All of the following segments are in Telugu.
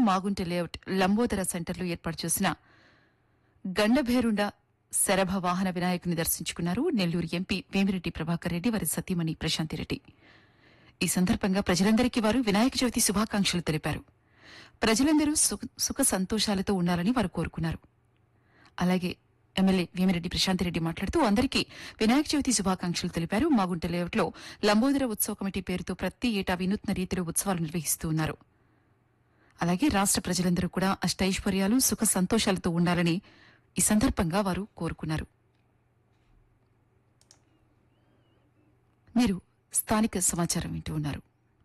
మాగుంట లేఅవుట్ లంబోదర సెంటర్లో ఏర్పాటు చేసిన గండభేరుండ శరభ వాహన వినాయకుని దర్శించుకున్నారు నెల్లూరు ఎంపీ వేమిరెడ్డి ప్రభాకర్ రెడ్డి వారి సతీమణి ప్రశాంతిరెడ్డి ఈ సందర్భంగా ప్రజలందరికీ వారు వినాయక చవితి శుభాకాంక్షలు తెలిపారు ప్రజలందరూ సుఖ- సుఖ సంతోషాలతో ఉండాలని వారు కోరుకున్నారు అలాగే ఎమ్మెల్యే వేమిరెడ్డి ప్రశాంతిరెడ్డి మాట్లాడుతూ అందరికీ వినాయక చవితి శుభాకాంక్షలు తెలిపారు మాగుంట లేఅవుట్లో లంబోదర ఉత్సవ కమిటీ పేరుతో ప్రతి ఏటా వినూత్న రీతిలో ఉత్సవాలు నిర్వహిస్తూ ఉన్నారు అలాగే రాష్ట్ర ప్రజలందరూ కూడా అష్టైశ్వర్యాలు సుఖ సంతోషాలతో ఉండాలని ఈ సందర్భంగా వారు కోరుకున్నారు మీరు స్థానిక సమాచారం వింటూ ఉన్నారు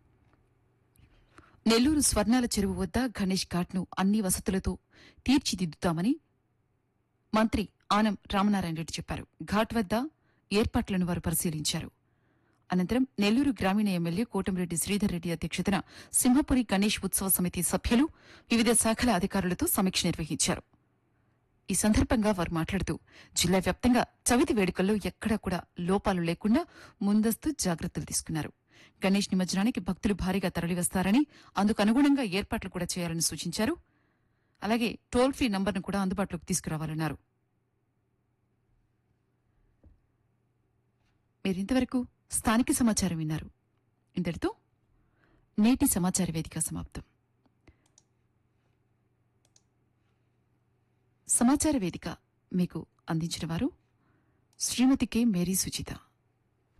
నెల్లూరు స్వర్ణాల చెరువు వద్ద గణేష్ ఘాట్ను అన్ని వసతులతో తీర్చిదిద్దుతామని మంత్రి ఆనం రామనారాయణ రెడ్డి చెప్పారు ఘాట్ వద్ద ఏర్పాట్లను వారు పరిశీలించారు అనంతరం నెల్లూరు గ్రామీణ ఎమ్మెల్యే కోటమిరెడ్డి శ్రీధర్ రెడ్డి అధ్యక్షతన సింహపురి గణేష్ ఉత్సవ సమితి సభ్యులు వివిధ శాఖల అధికారులతో సమీక్ష నిర్వహించారు ఈ సందర్భంగా వారు మాట్లాడుతూ జిల్లా వ్యాప్తంగా చవితి వేడుకల్లో ఎక్కడా కూడా లోపాలు లేకుండా ముందస్తు జాగ్రత్తలు తీసుకున్నారు గణేష్ నిమజ్జనానికి భక్తులు భారీగా తరలివస్తారని అందుకు అనుగుణంగా ఏర్పాట్లు కూడా చేయాలని సూచించారు అలాగే టోల్ ఫ్రీ నంబర్ను కూడా అందుబాటులోకి తీసుకురావాలన్నారు మీరింతవరకు స్థానిక సమాచారం విన్నారు ఇంతటితో నేటి సమాచార వేదిక సమాప్తం సమాచార వేదిక మీకు అందించిన వారు శ్రీమతి కె మేరీ సుచిత